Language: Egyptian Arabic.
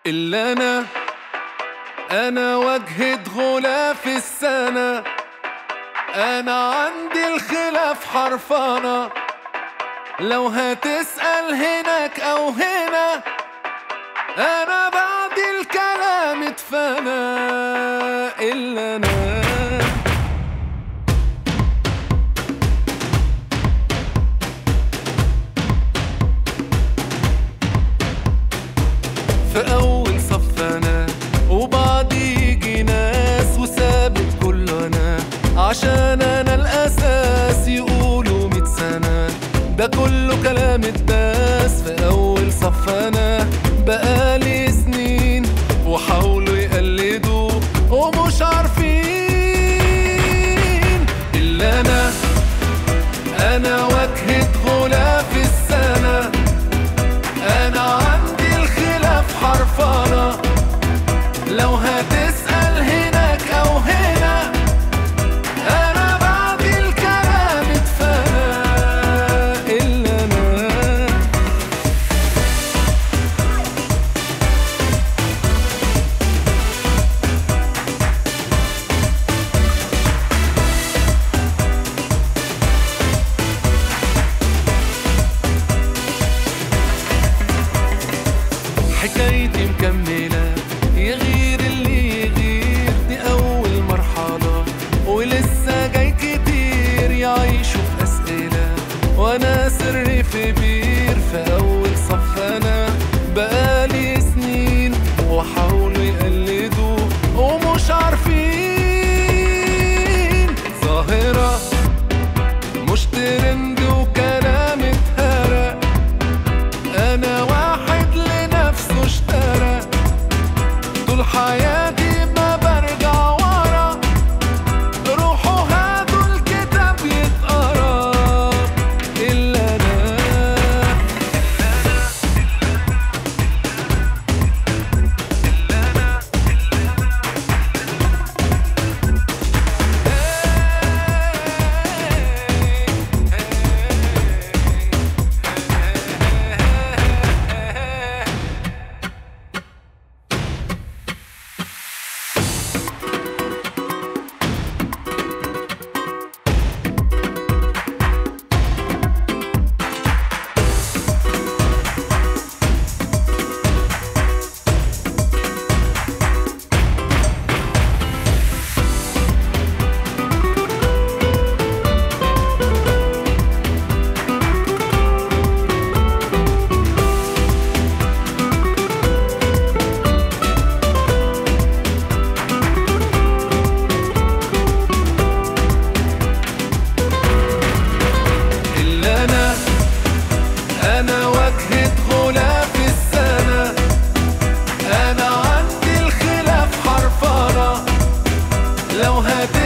إلا أنا أنا وجهة غلاف السنة أنا عندي الخلاف حرفانة لو هتسأل هناك أو هنا أنا بعد الكلام اتفنى إلا أنا في أول صف أنا وبعدي يجي ناس وثابت كله أنا عشان أنا الأساس يقولوا ميت سنة ده كله كلام الداس في أول صف أنا بقالي سنين وحاولوا يقلدوا ومش عارفين إلا أنا أنا وجهة غلاف السنة أنا عندي الخلاف حرفانة لو هتسأل هناك أو هنا أنا بعد الكلام اتفنى إلا أنا حكايتي مكملة يغير اللي يغير دي أول مرحلة ولسه جاي كتير يعيشوا في أسئلة وأنا سري في بير في أول صف أنا بقالي سنين وحاولوا يقلدوا ومش عارفين ظاهرة مش ترند وكلام اتهرق انا واحد لنفسه اشترى طول حياتي ما برجع ورا روحوا هاتوا الكتاب يتقرا الا انا إلا أنا أنا وجهة غلاف السنة أنا عندي الخلاف حرفانة لو هت